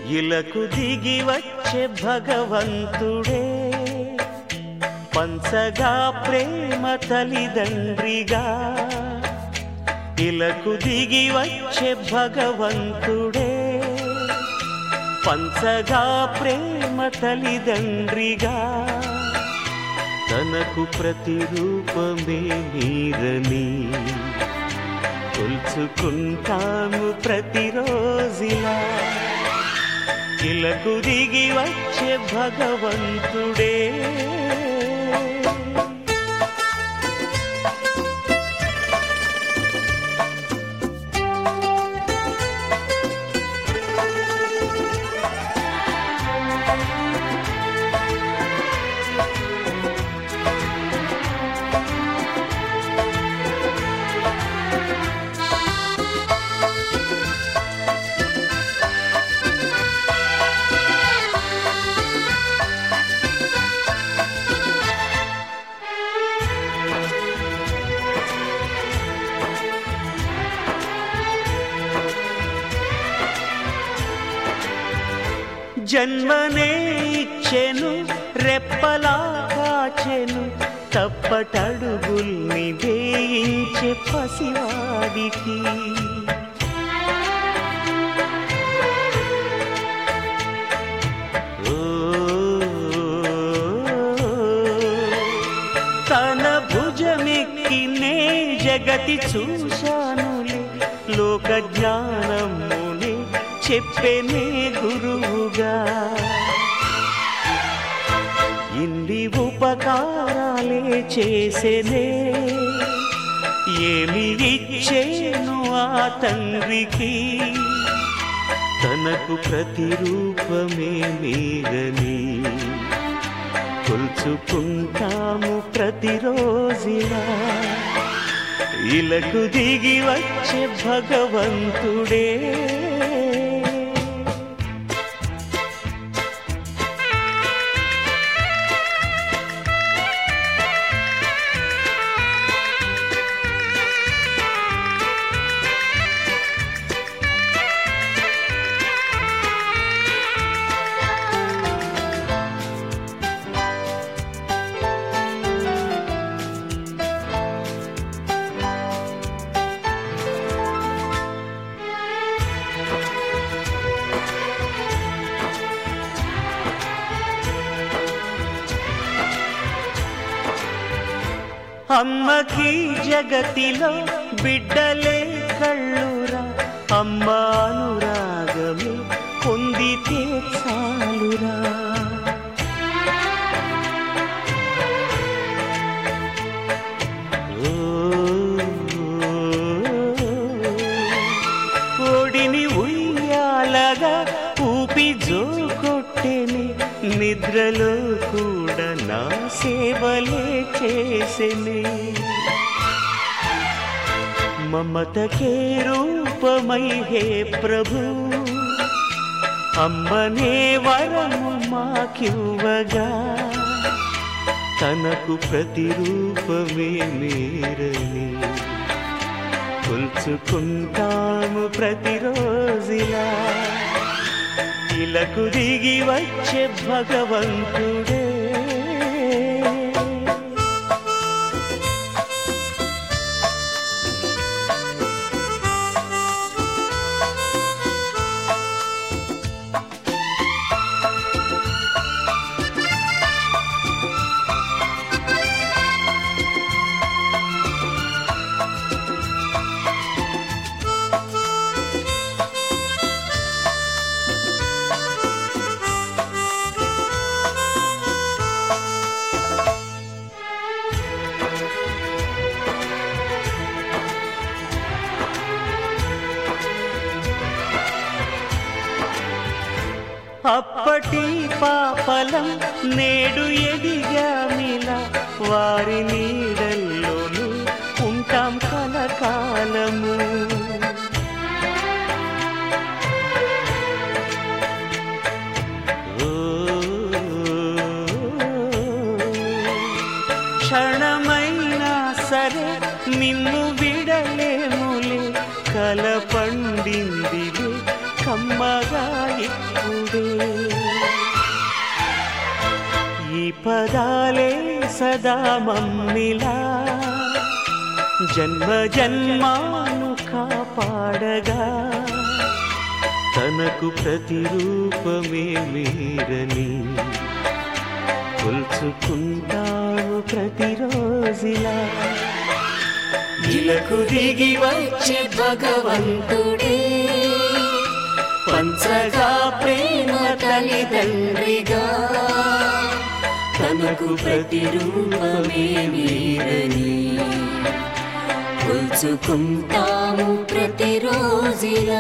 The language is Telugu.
ఇలకు దిగి వచ్చే భగవంతుడే పంచగా ప్రేమ తల్లిదండ్రిగా ఇలకు దిగి వచ్చే భగవంతుడే పంచగా ప్రేమ తల్లిదండ్రిగా తనకు ప్రతిరూపమే మీరని కొల్చుకుంటాము ప్రతిరోజిలా ఇలకు దిగి వచ్చే భగవంతుడే జన్మనే ఇచ్చెను రెప్పలా కాచెను తప్పటడుగుల్ని వేయించే పసివాడికి ఓ, తన భుజమెక్కి నే జగతి చూశానులే లోక జ్ఞానమునే చెప్పెనే గురువుగా ఇన్ని ఉపకారాలే చేసేనే ఏమి ఇచ్చేను ఆ తండ్రికి తనకు ప్రతిరూపమే మీరని కొల్చుకుంటాము ప్రతిరోజిలా ఇలకు దిగి వచ్చే భగవంతుడే అమ్మకి జగతిలో బిడ్డలే కళ్ళురా అమ్మ అనురాగమే పొందితే చాలురా ఓ, ఓడిని ఉయ్యాలగా ఊపి జోకొట్టెని నిద్రలో కూడా నా సేవలే చేసెని మమతకే రూపమై హే ప్రభు అమ్మనే వరము మాకివ్వగా తనకు ప్రతిరూపమే మీరని కొల్చుకుంటాము ప్రతిరోజిలా ఇలకు దిగి వచ్చే భగవంతుడే అప్పటి పాపలం నేడు ఎదిగామిలా వారి నీడల్లోనూ ఉంటాం కలకాలము ఓ, క్షణమైనా సరే నిన్ను విడలేములే కల పండిందిలే కమ్మగా ఎక్కువ పదాలే సదా మమ్మిలా జన్మ జన్మాను కాపాడగా తనకు ప్రతిరూపమే మీరని కొల్చుకుంటాము ప్రతిరోజిలా ఇలకు దిగి వచ్చే భగవంతుడే పంచగా ప్రేమ తల్లిదండ్రిగా తనకు ప్రతిరూపమే మీరని కొలుచుకుంటాము ప్రతిరోజిలా